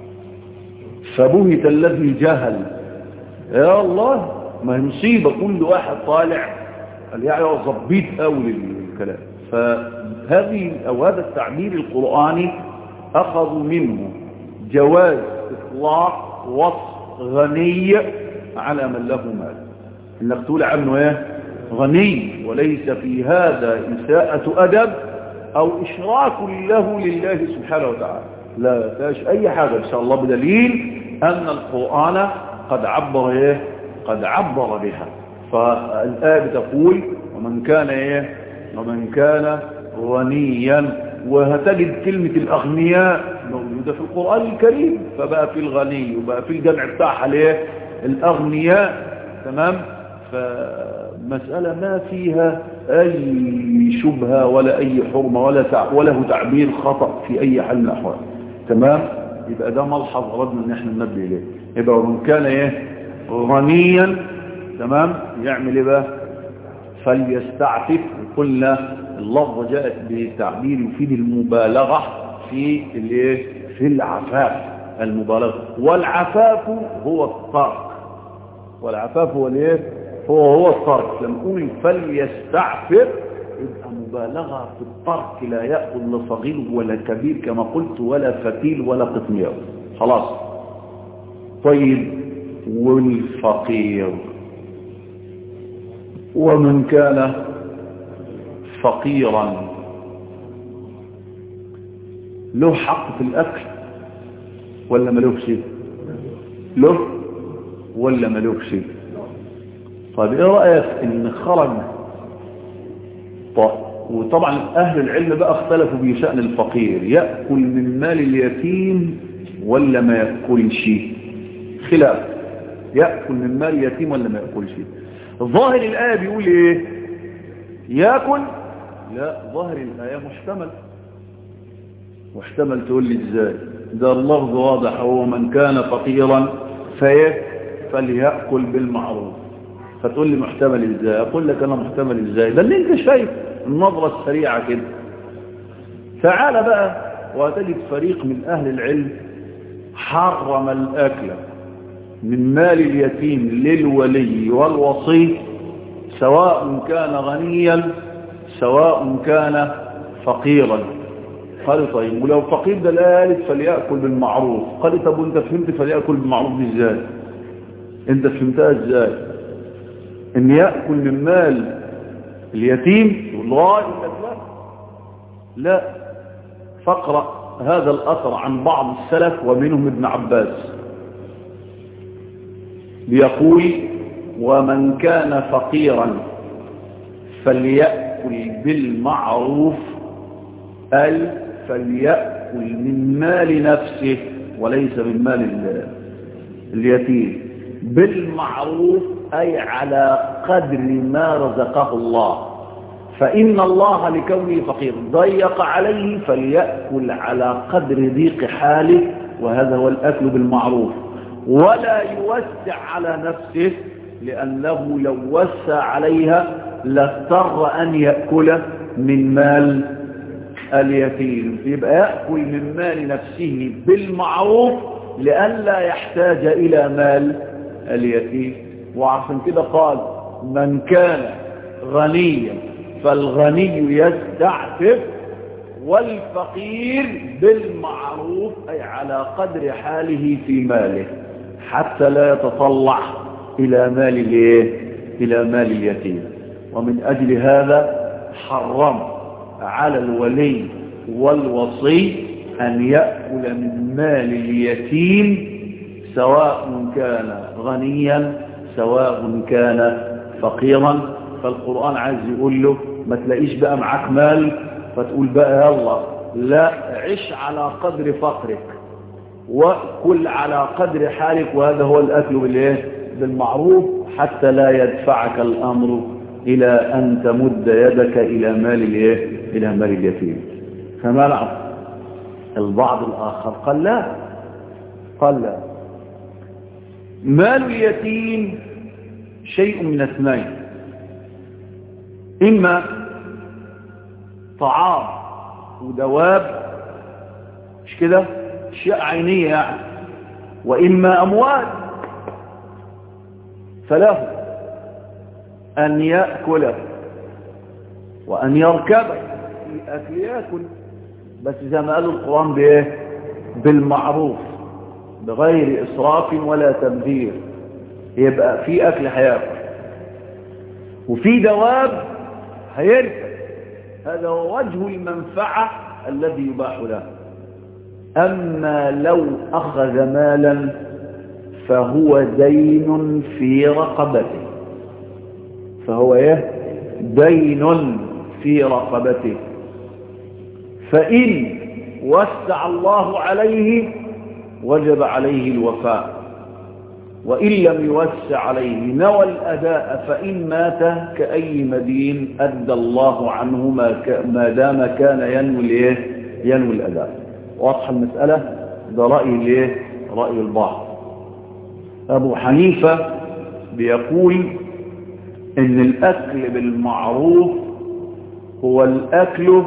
فبهت الذي جهل يا الله ما هي مصيبة كل واحد طالع قال يعني ظبيت قوي للكلام فهذه أو هذا التعبير القرآني أخذوا منه جواز إطلاق وصف غني على من له مال إنك تقول عنه إيه غني وليس في هذا إساءة أدب أو إشراك له لله سبحانه وتعالى لا فيش أي حاجة إن شاء الله بدليل أن القرآن قد عبر إيه قد عبر بها فالآية بتقول ومن كان إيه ومن كان غنيا وهتجد كلمة الأغنياء موجودة في القرآن الكريم فبقى في الغني وبقى في الجمع بتاعها ليه الأغنياء تمام فمسألة ما فيها أي شبهة ولا أي حرمة ولا تع... وله تعبير خطأ في أي حال من الأحوال تمام يبقى ده ملحظ أردنا أن احنا ننبه إليه يبقى ومن كان إيه غنيا تمام يعمل إيه بقى فليستعفف قلنا اللفظ جاءت بتعبير يفيد المبالغة في الايه في العفاف المبالغة والعفاف هو الترك والعفاف هو الايه هو هو الترك لما نقول فليستعفف يبقى مبالغة في الترك لا يأكل لصغير ولا كبير كما قلت ولا فتيل ولا قطمير خلاص طيب والفقير ومن كان فقيرا له حق في الأكل ولا ملوك شيء له ولا ملوك شيء طيب ايه رأيك ان خرج طيب وطبعا اهل العلم بقى اختلفوا في شأن الفقير يأكل من مال اليتيم ولا ما يأكلش خلاف يأكل من مال اليتيم ولا ما يأكلش ظاهر الآية بيقول ايه يأكل لا ظاهر الآية محتمل محتمل تقول لي ازاي ده اللفظ واضح هو من كان فقيرا فيه فليأكل بالمعروف فتقول لي محتمل ازاي اقول لك انا محتمل ازاي ده اللي انت شايف النظرة السريعة كده تعال بقى وتجد فريق من اهل العلم حرم الاكل من مال اليتيم للولي والوصي سواء كان غنيا سواء كان فقيرا قال طيب ولو فقير ده الآلف فليأكل بالمعروف قال طب وانت فهمت فليأكل بالمعروف ازاي انت فهمتها ازاي ان يأكل من مال اليتيم والله لا لا فاقرأ هذا الأثر عن بعض السلف ومنهم ابن عباس بيقول ومن كان فقيرا فليأكل بالمعروف أي فليأكل من مال نفسه وليس من مال اليتيم بالمعروف أي على قدر ما رزقه الله فإن الله لكونه فقير ضيق عليه فليأكل على قدر ضيق حاله وهذا هو الأكل بالمعروف ولا يوسع على نفسه لأنه لو وسع عليها لاضطر أن يأكل من مال اليتيم يبقى يأكل من مال نفسه بالمعروف لئلا يحتاج إلى مال اليتيم وعشان كده قال من كان غنيا فالغني يستعفف والفقير بالمعروف أي على قدر حاله في ماله حتى لا يتطلع إلى مال الايه إلى مال اليتيم ومن أجل هذا حرم على الولي والوصي أن يأكل من مال اليتيم سواء كان غنيا سواء كان فقيرا فالقرآن عايز يقول له ما تلاقيش بقى معاك مال فتقول بقى يلا لا عش على قدر فقرك وكل على قدر حالك وهذا هو الأكل بالإيه بالمعروف حتى لا يدفعك الأمر إلى أن تمد يدك إلى مال الإيه إلى مال اليتيم فمنع البعض الآخر قال لا قال لا مال اليتيم شيء من اثنين إما طعام ودواب مش كده اشياء عينية يعني واما اموال فله ان يأكل وان يركب في اكل يأكل بس زي ما قال القرآن بايه بالمعروف بغير اسراف ولا تبذير يبقى في اكل هياكل وفي دواب هيركب هذا هو وجه المنفعة الذي يباح له أما لو أخذ مالا فهو دين في رقبته فهو ايه دين في رقبته فإن وسع الله عليه وجب عليه الوفاء وإن لم يوسع عليه نوى الأداء فإن مات كأي مدين أدى الله عنه ما, ك... ما دام كان ينوي الايه ينوي الأداء واضح المسألة ده رأي الايه رأي البعض أبو حنيفة بيقول إن الأكل بالمعروف هو الأكل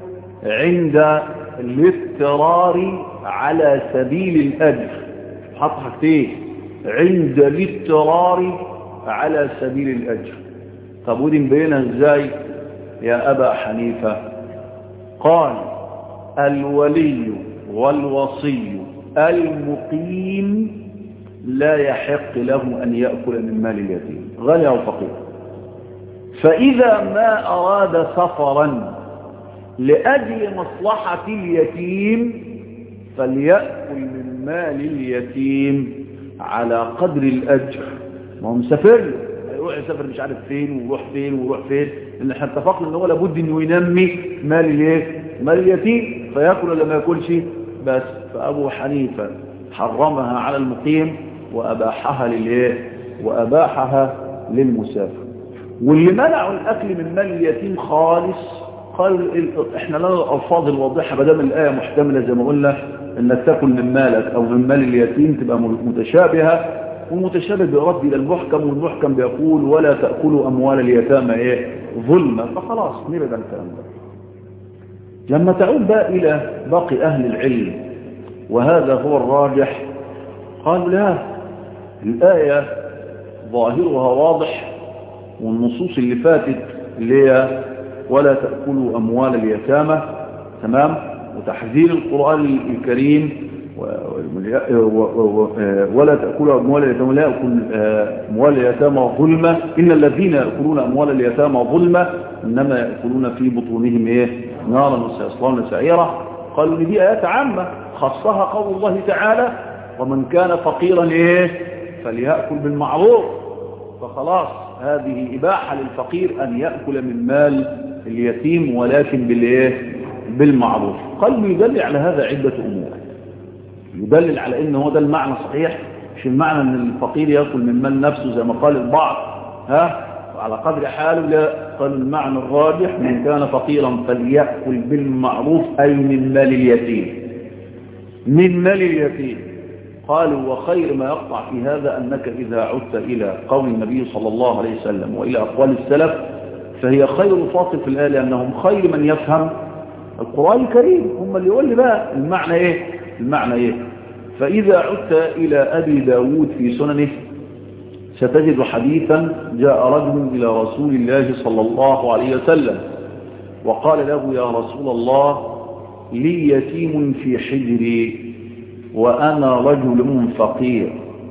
عند الاضطرار على سبيل الأجر حط حاجتين عند الاضطرار على سبيل الأجر طب ودي مبينها ازاي يا أبا حنيفة قال الولي والوصي المقيم لا يحق له أن يأكل من مال اليتيم غني أو فقير فإذا ما أراد سفرا لأجل مصلحة اليتيم فليأكل من مال اليتيم على قدر الأجر ما هو مسافر له يروح يسافر مش عارف فين ويروح فين ويروح فين لأن احنا اتفقنا ان هو لابد انه ينمي مال الايه مال اليتيم فياكل ولا ما ياكلش بس فأبو حنيفة حرمها على المقيم وأباحها للايه وأباحها للمسافر واللي منعوا الأكل من مال اليتيم خالص قال احنا لنا الألفاظ الواضحة بدل الآية محتملة زي ما قلنا انك تاكل من مالك او من مال اليتيم تبقى متشابهة والمتشابه بيرد الى المحكم والمحكم بيقول ولا تأكلوا اموال اليتامى ايه ظلما فخلاص نبعد عن الكلام ده لما تعود بقى الى باقي اهل العلم وهذا هو الراجح قالوا لا الآية ظاهرها واضح والنصوص اللي فاتت اللي هي ولا تأكلوا أموال اليتامى تمام وتحذير القرآن الكريم ولا تأكلوا أموال اليتامى لا يأكل أموال اليتامى ظلمة إن الذين يأكلون أموال اليتامى ظلمة إنما يأكلون في بطونهم إيه نارا وسيصلون سعيرا قالوا دي آيات عامة خصها قول الله تعالى ومن كان فقيرا إيه فليأكل بالمعروف فخلاص هذه إباحة للفقير أن يأكل من مال اليتيم ولكن بالإيه بالمعروف قال يدل على هذا عدة أمور يدلل على ان هو ده المعنى صحيح مش المعنى ان الفقير يأكل من مال نفسه زي ما قال البعض ها على قدر حاله لا قال المعنى الراجح من كان فقيرا فليأكل بالمعروف أي من مال اليتيم من مال اليتيم قالوا وخير ما يقطع في هذا أنك إذا عدت إلى قول النبي صلى الله عليه وسلم وإلى أقوال السلف فهي خير فاصل في الآية لأنهم خير من يفهم القرآن الكريم هم اللي يقول لي بقى المعنى ايه المعنى ايه فإذا عدت إلى أبي داود في سننه ستجد حديثا جاء رجل إلى رسول الله صلى الله عليه وسلم وقال له يا رسول الله لي يتيم في حجري وأنا رجل فقير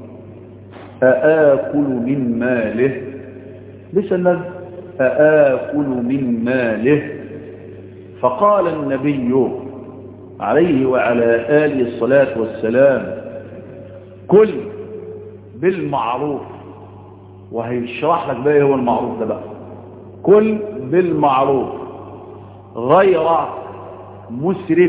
أآكل من ماله بسند أآكل من ماله فقال النبي عليه وعلى آله الصلاة والسلام كل بالمعروف وهيشرح لك بقى هو المعروف ده بقى كل بالمعروف غير مسرف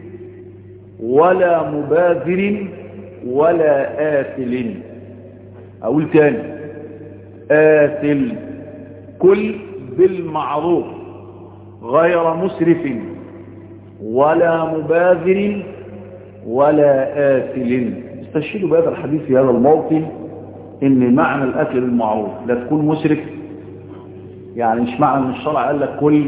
ولا مبادر ولا آثل أقول تاني آثل كل بالمعروف غير مسرف ولا مباذر ولا آثل استشهدوا بهذا الحديث في هذا الموطن ان معنى الاكل بالمعروف لا تكون مسرف يعني مش معنى ان الشرع قال لك كل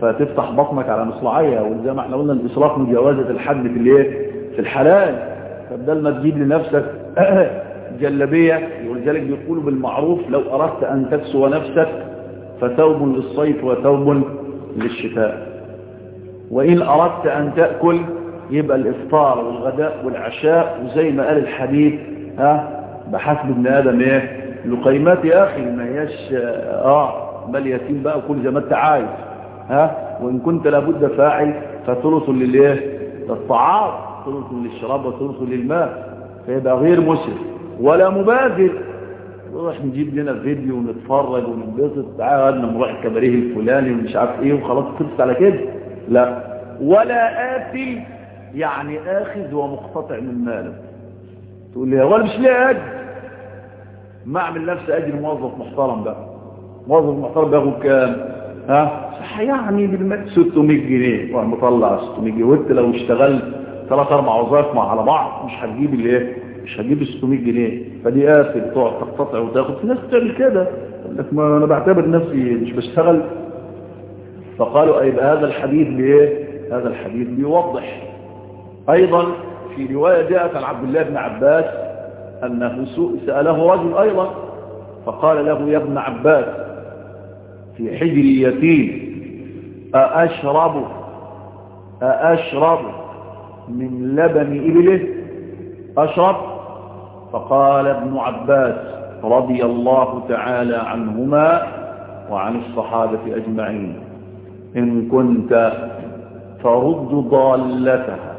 فتفتح بطنك على مصراعيها وزي ما احنا قلنا الإسراف مجاوزة الحد في الايه في الحلال فبدل ما تجيب لنفسك جلبية ولذلك بيقولوا بالمعروف لو أردت أن تكسو نفسك فثوب للصيف وثوب للشتاء وإن أردت أن تأكل يبقى الإفطار والغداء والعشاء وزي ما قال الحديث ها بحسب ابن آدم ايه لقيمات يا أخي ما هياش آه بل يتيم بقى وكل زي ما انت عايز ها وإن كنت لابد فاعل فثلث للايه للطعام ثلث للشراب وثلث للماء فيبقى غير مسرف ولا مبادر نروح نجيب لنا فيديو ونتفرج وننبسط تعالى نروح الكباريه الفلاني ومش عارف ايه وخلاص خلصت على كده لا ولا آكل يعني آخذ ومقتطع من ماله تقول لي ولا مش ليه أجر ما أعمل نفسي أجر موظف محترم بقى موظف محترم بياخد كام ها صح يعني بالمال 600 جنيه وانا مطلع 600 جنيه وانت لو اشتغلت ثلاث اربع وظائف مع على بعض مش هتجيب الايه مش هتجيب 600 جنيه فدي آخر تقعد تقتطع وتاخد في ناس بتعمل كده لك ما انا بعتبر نفسي مش بشتغل فقالوا يبقى هذا الحديث بايه هذا الحديث بيوضح ايضا في رواية جاءت عن عبد الله بن عباس انه سأله رجل ايضا فقال له يا ابن عباس في حجر يتيم أأشرب أأشرب من لبن إبله أشرب فقال ابن عباس رضي الله تعالى عنهما وعن الصحابة أجمعين إن كنت ترد ضالتها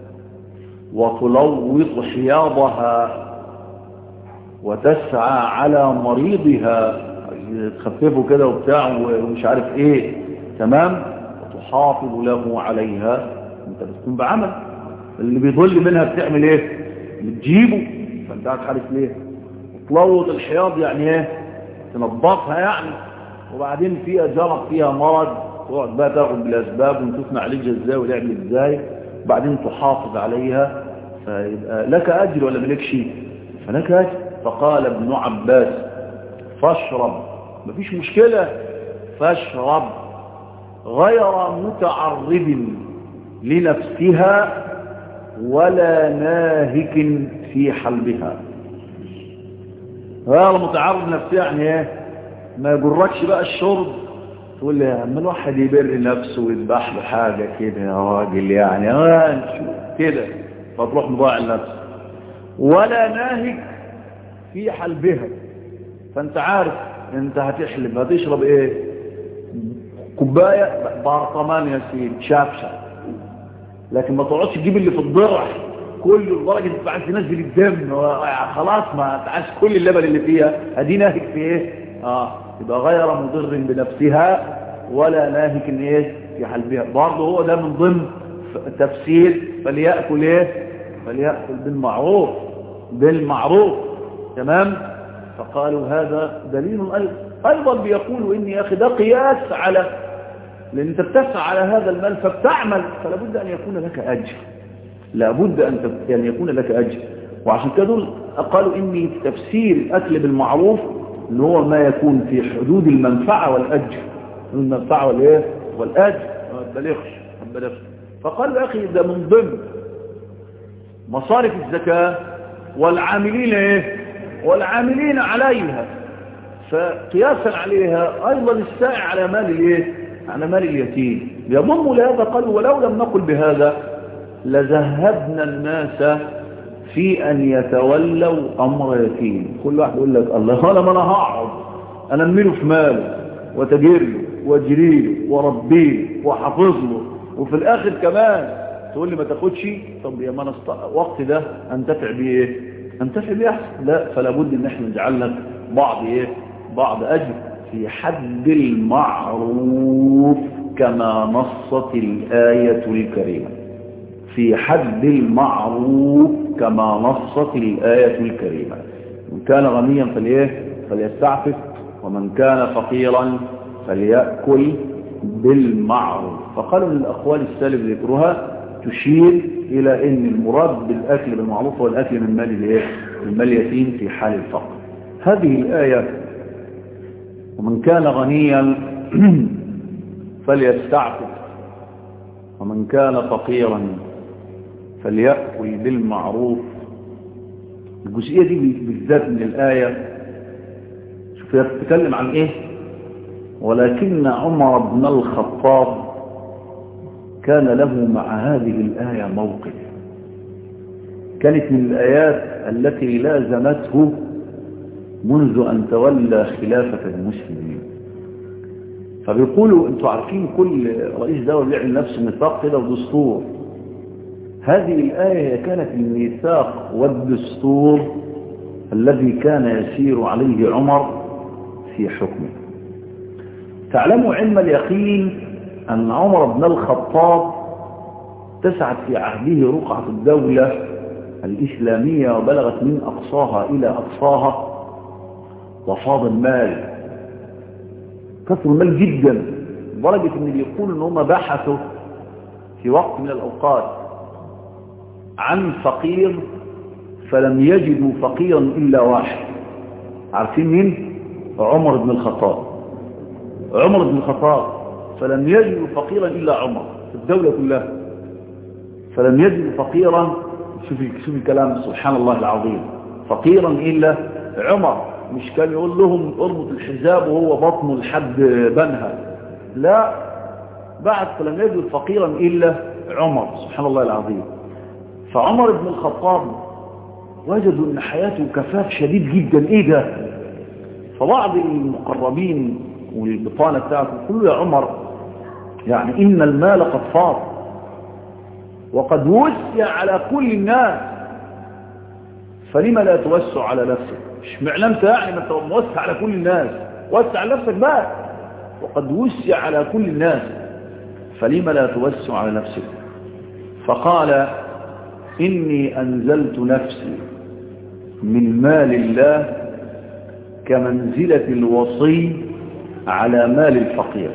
وتلوط حياضها وتسعى على مريضها تخففه كده وبتاع ومش عارف ايه تمام وتحافظ له عليها انت بتكون بعمل اللي بيضل منها بتعمل ايه بتجيبه فانت قاعد حارس ليه وتلوط الحياض يعني ايه تنظفها يعني وبعدين فيها جرب فيها مرض تقعد بقى تاخد بالاسباب ونشوف نعالجها ازاي ونعمل ازاي وبعدين تحافظ عليها فيبقى لك اجر ولا ملكش فلك اجر فقال ابن عباس فاشرب مفيش مشكلة فاشرب غير متعرض لنفسها ولا ناهك في حلبها غير متعرض لنفسها يعني ايه ما يجركش بقى الشرب تقول لي اما الواحد يبر نفسه ويذبح له حاجة كده يا راجل يعني اه كده فتروح مضاع النفس ولا ناهك في حلبها فانت عارف انت هتحلب هتشرب ايه كوبايه برطمان يا سيدي شافشه لكن ما تقعدش تجيب اللي في الضرع كله لدرجه انت عايز تنزل الدم خلاص ما عايز كل اللبن اللي فيها ادي ناهك في ايه اه يبقى غير مضر بنفسها ولا ناهك ان ايه في حلبها برضه هو ده من ضمن تفسير فليأكل ايه فليأكل بالمعروف بالمعروف تمام فقالوا هذا دليل أيضا بيقولوا إني يا أخي ده قياس على لأن أنت بتسعى على هذا المال فبتعمل فلا بد أن يكون لك أجر لابد أن أن يكون لك أجر وعشان كده دول قالوا إني تفسير الأكل بالمعروف اللي هو ما يكون في حدود المنفعة والأجر المنفعة والإيه والأجر ما تبالغش ما تبالغش فقال يا أخي ده من ضمن مصارف الزكاة والعاملين إيه والعاملين عليها فقياسا عليها أيضا السائع على مال الايه على مال اليتيم يضم لهذا قالوا ولو لم نقل بهذا لذهبنا الناس في أن يتولوا أمر يتيم كل واحد يقول لك الله أنا ما أنا هقعد أنا أميله في ماله وتجيله واجريله وربيه وحافظ له وفي الآخر كمان تقول لي ما تاخدش طب يا ما انا وقت ده انتفع بيه ايه انتفع بيه احسن لا فلا بد ان احنا نجعل لك بعض ايه بعض اجر في حد المعروف كما نصت الآية الكريمة في حد المعروف كما نصت الآية الكريمة من كان غنيا فليه فليستعفف ومن كان فقيرا فليأكل بالمعروف فقالوا من الأقوال السالب ذكرها تشير إلى أن المراد بالأكل بالمعروف هو الأكل من مال الايه من مال اليتيم في حال الفقر هذه الآية ومن كان غنيا فليستعفف ومن كان فقيرا فليأكل بالمعروف الجزئية دي بالذات من الآية شوف هي بتتكلم عن ايه ولكن عمر بن الخطاب كان له مع هذه الآية موقف كانت من الآيات التي لازمته منذ أن تولى خلافة المسلمين فبيقولوا انتوا عارفين كل رئيس دولة بيعمل نفسه ميثاق كده ودستور هذه الآية كانت الميثاق والدستور الذي كان يسير عليه عمر في حكمه تعلموا علم اليقين أن عمر بن الخطاب تسعت في عهده رقعة الدولة الإسلامية وبلغت من أقصاها إلى أقصاها وفاض المال كثر المال جدا لدرجة ان بيقولوا ان هم بحثوا في وقت من الأوقات عن فقير فلم يجدوا فقيرا إلا واحد عارفين مين؟ عمر بن الخطاب عمر بن الخطاب فلم يجدوا فقيرا إلا عمر في الدولة كلها فلم يجدوا فقيرا شوف شوف الكلام سبحان الله العظيم فقيرا إلا عمر مش كان يقول لهم اربط الحجاب وهو بطنه لحد بنها لا بعد فلم يجد فقيرا إلا عمر سبحان الله العظيم فعمر بن الخطاب وجدوا ان حياته كفاف شديد جدا ايه ده فبعض المقربين والبطانة بتاعته يقولوا يا عمر يعني ان المال قد فاض وقد وسع على كل الناس فلما لا توسع على نفسك مش معنى انت يعني ما انت موسع على كل الناس وسع على نفسك بقى وقد وسع على كل الناس فلما لا توسع على نفسك فقال إني أنزلت نفسي من مال الله كمنزلة الوصي على مال الفقير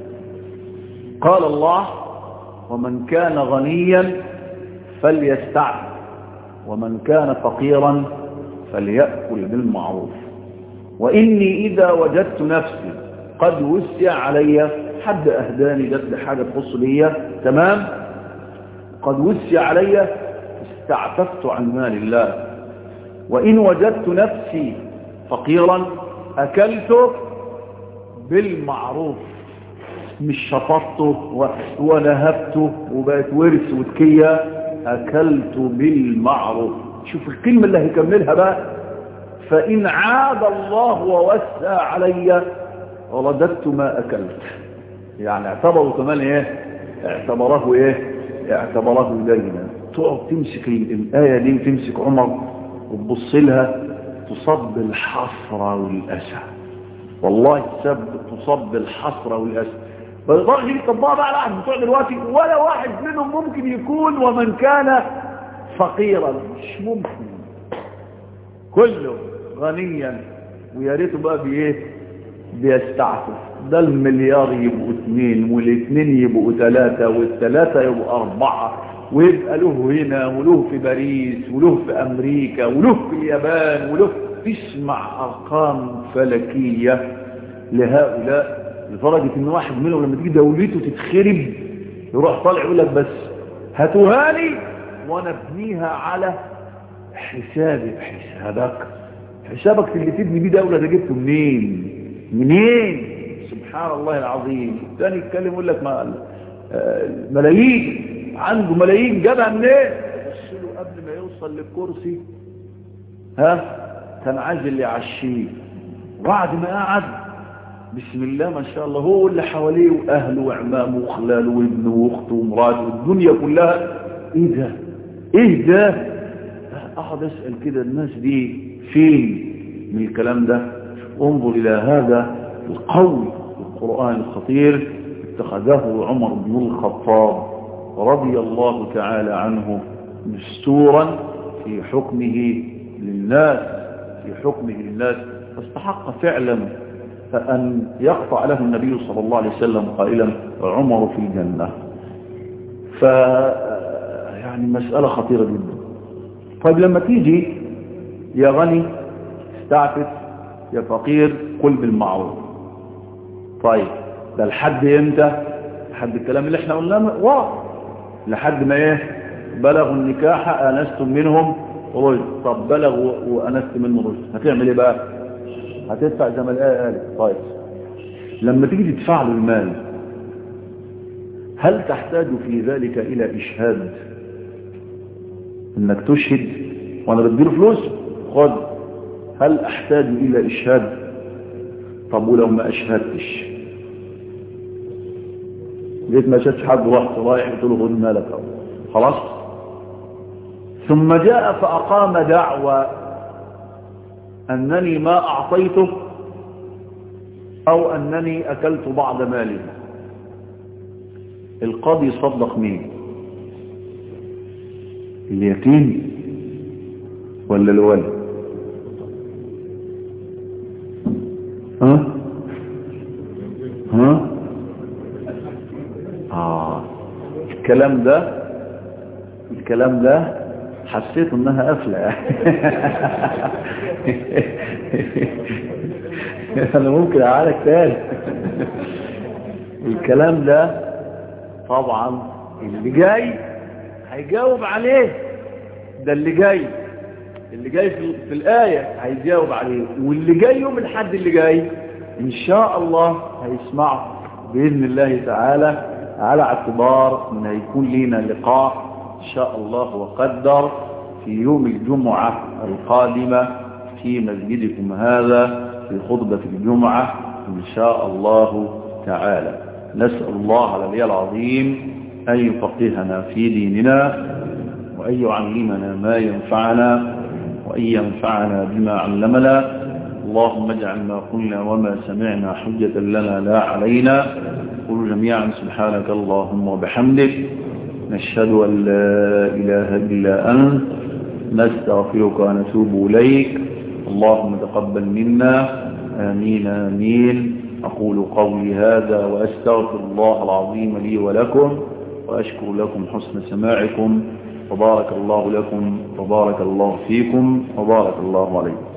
قال الله ومن كان غنيا فليستعف ومن كان فقيرا فليأكل بالمعروف وإني إذا وجدت نفسي قد وسع علي حد أهداني جات لي حاجة تخص لي تمام قد وسع علي استعففت عن مال الله وإن وجدت نفسي فقيرا أكلت بالمعروف مش شفطته ونهبته وبقت ورث وتكية أكلت بالمعروف شوف الكلمة اللي هيكملها بقى فإن عاد الله ووسع علي رددت ما أكلت يعني اعتبروا كمان ايه اعتبره ايه اعتبره دينا تقعد تمسك الآية دي وتمسك عمر وتبص لها تصب الحسرة والأسى والله السب تصب الحسرة والأسى فالضرج دي طبقها بقى الواحد بتوع دلوقتي ولا واحد منهم ممكن يكون ومن كان فقيرا مش ممكن كله غنيا ويا ريته بقى بايه بيستعفف ده المليار يبقوا اثنين والاثنين يبقوا ثلاثة والثلاثة يبقوا أربعة ويبقى له هنا وله في باريس وله في أمريكا وله في اليابان وله تسمع أرقام فلكية لهؤلاء لدرجة ان واحد منهم لما تيجي دولته تتخرب يروح طالع يقول لك بس هاتوها لي وانا ابنيها على حسابي حسابك حسابك اللي تبني بيه دولة ده جبته منين منين سبحان الله العظيم الثاني يتكلم يقول لك ما ملايين عنده ملايين جابها منين بص له قبل ما يوصل للكرسي ها كان عاجل يعشيه وبعد ما قعد بسم الله ما شاء الله هو اللي حواليه واهله وعمامه وخلاله وابنه واخته ومراته والدنيا كلها ايه ده ايه ده اقعد اسال كده الناس دي فين من الكلام ده انظر الى هذا القول القران الخطير اتخذه عمر بن الخطاب رضي الله تعالى عنه دستورا في حكمه للناس في حكمه للناس فاستحق فعلا فأن يقطع له النبي صلى الله عليه وسلم قائلا عمر في الجنة ف يعني مسألة خطيرة جدا طيب لما تيجي يا غني استعفف يا فقير قل بالمعروف طيب ده الحد امتى لحد الكلام اللي احنا قلناه واضح لحد ما ايه بلغوا النكاح انستم منهم رشد طب بلغوا وانست منهم رشد هتعمل ايه بقى هتدفع زي ما الايه قالت طيب لما تيجي تدفع له المال هل تحتاج في ذلك الى اشهاد انك تشهد وانا بديله فلوس خد هل احتاج الى اشهاد طب ولو ما اشهدتش جيت ما شفتش حد رحت رايح قلت له خد مالك أو. خلاص ثم جاء فأقام دعوى أنني ما أعطيته أو أنني أكلت بعض ماله القاضي يصدق مين اليتيم ولا الولد ها ها آه الكلام ده الكلام ده حسيت انها قافله انا ممكن اعالج تاني الكلام ده طبعا اللي جاي هيجاوب عليه ده اللي جاي اللي جاي في, في الآية هيجاوب عليه واللي جاي يوم الحد اللي جاي إن شاء الله هيسمعه بإذن الله تعالى على اعتبار ان هيكون لنا لقاء ان شاء الله وقدر في يوم الجمعة القادمة في مسجدكم هذا في خطبة الجمعة ان شاء الله تعالى نسأل الله العلي العظيم ان يفقهنا في ديننا وان يعلمنا ما ينفعنا وان ينفعنا بما علمنا اللهم اجعل ما قلنا وما سمعنا حجة لنا لا علينا قل جميعا سبحانك اللهم وبحمدك نشهد أن لا إله إلا أنت نستغفرك ونتوب إليك اللهم تقبل منا آمين آمين أقول قولي هذا وأستغفر الله العظيم لي ولكم وأشكر لكم حسن سماعكم وبارك الله لكم وبارك الله فيكم وبارك الله عليكم